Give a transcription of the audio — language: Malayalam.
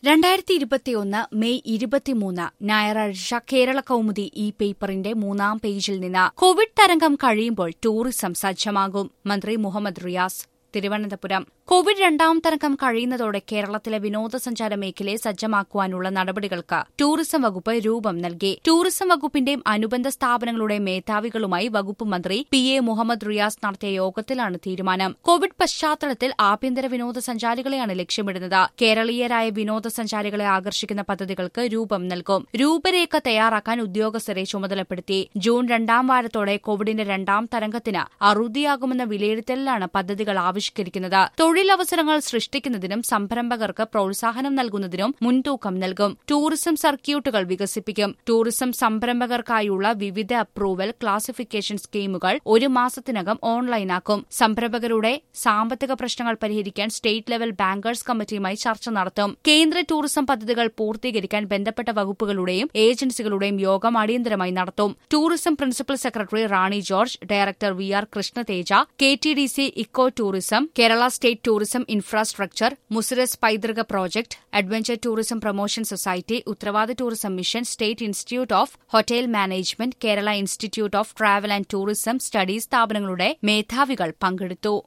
രണ്ടായിരത്തി ഇരുപത്തിയൊന്ന് മെയ് ഇരുപത്തിമൂന്ന് ഞായറാഴ്ച കേരള കൗമുദി ഈ പേപ്പറിന്റെ മൂന്നാം പേജിൽ നിന്ന് കോവിഡ് തരംഗം കഴിയുമ്പോൾ ടൂറിസം സജ്ജമാകും മന്ത്രി മുഹമ്മദ് റിയാസ് തിരുവനന്തപുരം കോവിഡ് രണ്ടാം തരംഗം കഴിയുന്നതോടെ കേരളത്തിലെ വിനോദസഞ്ചാര മേഖലയെ സജ്ജമാക്കുവാനുള്ള നടപടികൾക്ക് ടൂറിസം വകുപ്പ് രൂപം നൽകി ടൂറിസം വകുപ്പിന്റെയും അനുബന്ധ സ്ഥാപനങ്ങളുടെ മേധാവികളുമായി വകുപ്പ് മന്ത്രി പി എ മുഹമ്മദ് റിയാസ് നടത്തിയ യോഗത്തിലാണ് തീരുമാനം കോവിഡ് പശ്ചാത്തലത്തിൽ ആഭ്യന്തര വിനോദസഞ്ചാരികളെയാണ് ലക്ഷ്യമിടുന്നത് കേരളീയരായ വിനോദസഞ്ചാരികളെ ആകർഷിക്കുന്ന പദ്ധതികൾക്ക് രൂപം നൽകും രൂപരേഖ തയ്യാറാക്കാൻ ഉദ്യോഗസ്ഥരെ ചുമതലപ്പെടുത്തി ജൂൺ രണ്ടാം വാരത്തോടെ കോവിഡിന്റെ രണ്ടാം തരംഗത്തിന് അറുതിയാകുമെന്ന വിലയിരുത്തലിലാണ് പദ്ധതികൾ ആവിഷ്കരിക്കുന്നത് തൊഴിലവസരങ്ങൾ സൃഷ്ടിക്കുന്നതിനും സംരംഭകർക്ക് പ്രോത്സാഹനം നൽകുന്നതിനും മുൻതൂക്കം നൽകും ടൂറിസം സർക്യൂട്ടുകൾ വികസിപ്പിക്കും ടൂറിസം സംരംഭകർക്കായുള്ള വിവിധ അപ്രൂവൽ ക്ലാസിഫിക്കേഷൻ സ്കീമുകൾ ഒരു മാസത്തിനകം ഓൺലൈനാക്കും സംരംഭകരുടെ സാമ്പത്തിക പ്രശ്നങ്ങൾ പരിഹരിക്കാൻ സ്റ്റേറ്റ് ലെവൽ ബാങ്കേഴ്സ് കമ്മിറ്റിയുമായി ചർച്ച നടത്തും കേന്ദ്ര ടൂറിസം പദ്ധതികൾ പൂർത്തീകരിക്കാൻ ബന്ധപ്പെട്ട വകുപ്പുകളുടെയും ഏജൻസികളുടെയും യോഗം അടിയന്തരമായി നടത്തും tourism principal secretary Rani George director V R Krishnateja K T D C eco tourism Kerala state tourism infrastructure Muziris പൈതൃക project adventure tourism promotion society ഉത്തരവാദ tourism mission state institute of hotel management Kerala institute of travel and tourism studies സ്ഥാപനങ്ങളുടെ മേധാവികൾ പങ്കെടുത്തു